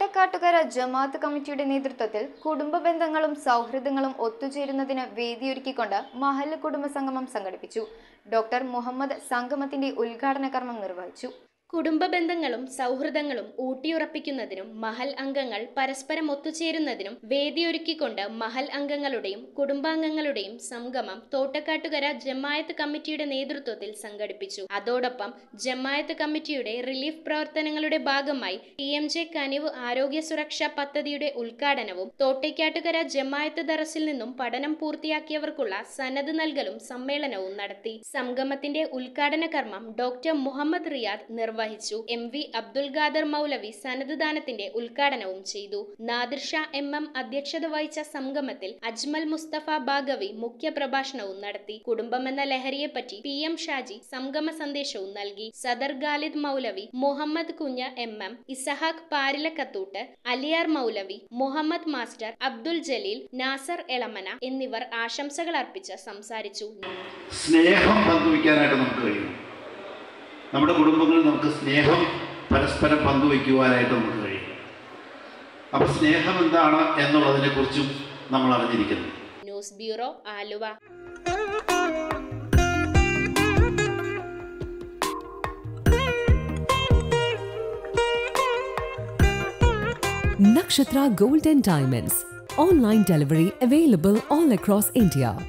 തോട്ടക്കാട്ടുകര ജമാഅത്ത് കമ്മിറ്റിയുടെ നേതൃത്വത്തിൽ കുടുംബ ബന്ധങ്ങളും സൗഹൃദങ്ങളും ഒത്തുചേരുന്നതിന് വേദിയൊരുക്കിക്കൊണ്ട് മഹല്ല് കുടുംബ സംഗമം സംഘടിപ്പിച്ചു ഡോക്ടർ മുഹമ്മദ് സംഗമത്തിന്റെ ഉദ്ഘാടന കർമ്മം നിർവഹിച്ചു കുടുംബ ബന്ധങ്ങളും സൗഹൃദങ്ങളും ഊട്ടിയുറപ്പിക്കുന്നതിനും മഹൽ അംഗങ്ങൾ പരസ്പരം ഒത്തുചേരുന്നതിനും വേദിയൊരുക്കിക്കൊണ്ട് മഹൽ അംഗങ്ങളുടെയും കുടുംബാംഗങ്ങളുടെയും സംഗമം തോട്ടക്കാട്ടുകര ജമായത്ത് കമ്മിറ്റിയുടെ നേതൃത്വത്തിൽ സംഘടിപ്പിച്ചു അതോടൊപ്പം ജമായത്ത് കമ്മിറ്റിയുടെ റിലീഫ് പ്രവർത്തനങ്ങളുടെ ഭാഗമായി ടി എം ജെ കനിവ് ആരോഗ്യ സുരക്ഷാ പദ്ധതിയുടെ ഉദ്ഘാടനവും തോട്ടയ്ക്കാട്ടുകര ജമായത്ത് ദറസിൽ നിന്നും പഠനം പൂർത്തിയാക്കിയവർക്കുള്ള സനത് നൽകലും സമ്മേളനവും നടത്തി സംഗമത്തിന്റെ ഉദ്ഘാടന കർമ്മം ഡോക്ടർ മുഹമ്മദ് റിയാദ് നിർവഹിച്ചു എം വി അബ്ദുൽ ഖാദർ മൗലവി സനത് ദാനത്തിന്റെ ഉദ്ഘാടനവും ചെയ്തു നാദിർ ഷാ എം എം അധ്യക്ഷത വഹിച്ച സംഗമത്തിൽ അജ്മൽ മുസ്തഫ ബാഗവി മുഖ്യ പ്രഭാഷണവും നടത്തി കുടുംബമെന്ന ലഹരിയെപ്പറ്റി പി എം ഷാജി സംഗമ സന്ദേശവും നൽകി സദർ ഖാലിദ് മൗലവി മുഹമ്മദ് കുഞ്ഞ എം എം ഇസഹാഖ് പാരിലക്കത്തൂട്ട് അലിയാർ മൗലവി മുഹമ്മദ് മാസ്റ്റർ അബ്ദുൽ ജലീൽ നാസർ എളമന എന്നിവർ ആശംസകൾ അർപ്പിച്ച് സംസാരിച്ചു സ്നേഹം പങ്കുവയ്ക്കാനായിട്ട് നമുക്ക് കഴിയും നമ്മുടെ കുടുംബങ്ങളിൽ നമുക്ക് സ്നേഹം പരസ്പരം പങ്കുവയ്ക്കുവാനായിട്ട് നമുക്ക് കഴിയും അപ്പോൾ സ്നേഹം എന്താണ് എന്നുള്ളതിനെക്കുറിച്ചും നമ്മൾ അറിഞ്ഞിരിക്കുന്നു news bureau Aluva Nakshatra Gold and Diamonds. Online delivery available all across India.